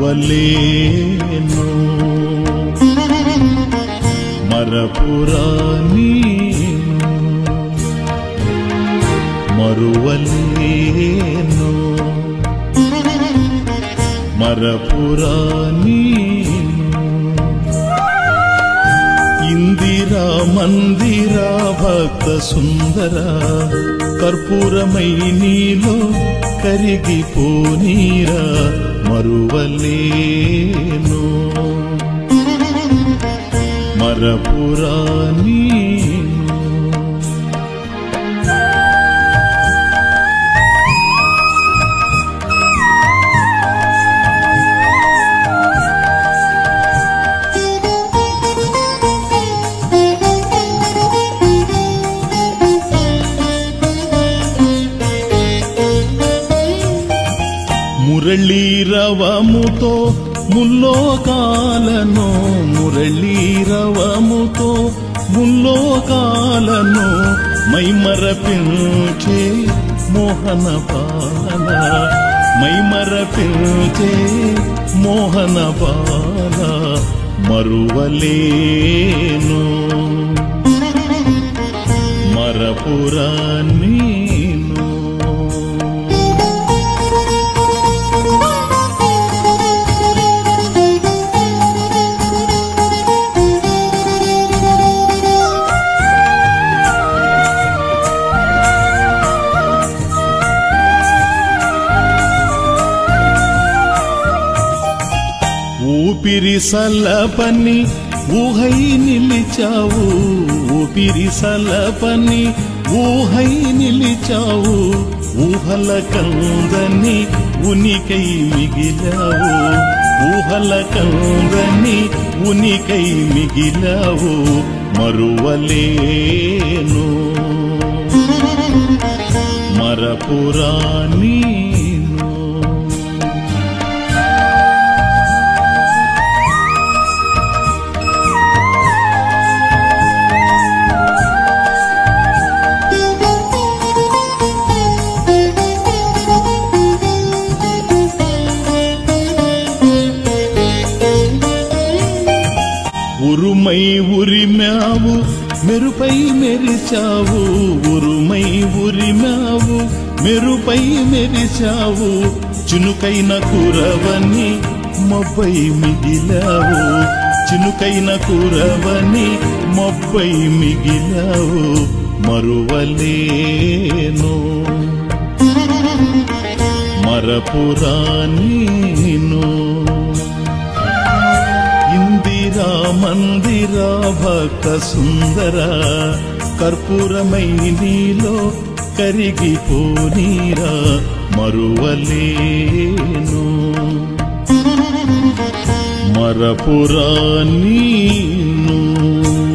మరువలేను మరపురా నీను మరువలేను మరపురా నీను ఇందిరా మందిరా భక్త సుందర కర్పూరమై నీలో కరిగిపోనీరా మరువలేను మరపురా నీను మురళీరవముతో ముల్లోకాలను మురళీరవముతో ముల్లోకాలను మైమరపించే మోహన బాల మైమరపించే మోహన బాల మరువలేను మరపురా నీను ఊపిరి సలపని ఊహై నిలిచావు ఊపిరి సలపని ఊహై నిలిచావు ఊహల కందని ఉనికై మిగిలావు ఊహల కందని ఉనికై మిగిలావు మరువలేను మరపురా నీను ఉరుమై ఉరిమావు మెరుపై మెరిచావు ఉరుమై ఉరిమావు మెరుపై మెరిచావు చినుకైన కురవని మొబ్బై మిగిలావు చినుకైన కురవని మొబ్బై మిగిలావు మరువలేను మరపురా నీను ఇందిరా మందిరా భక్త సుందర కర్పూరమై నీలో కరిగిపోనీరా మరువలేను మరపురా నీను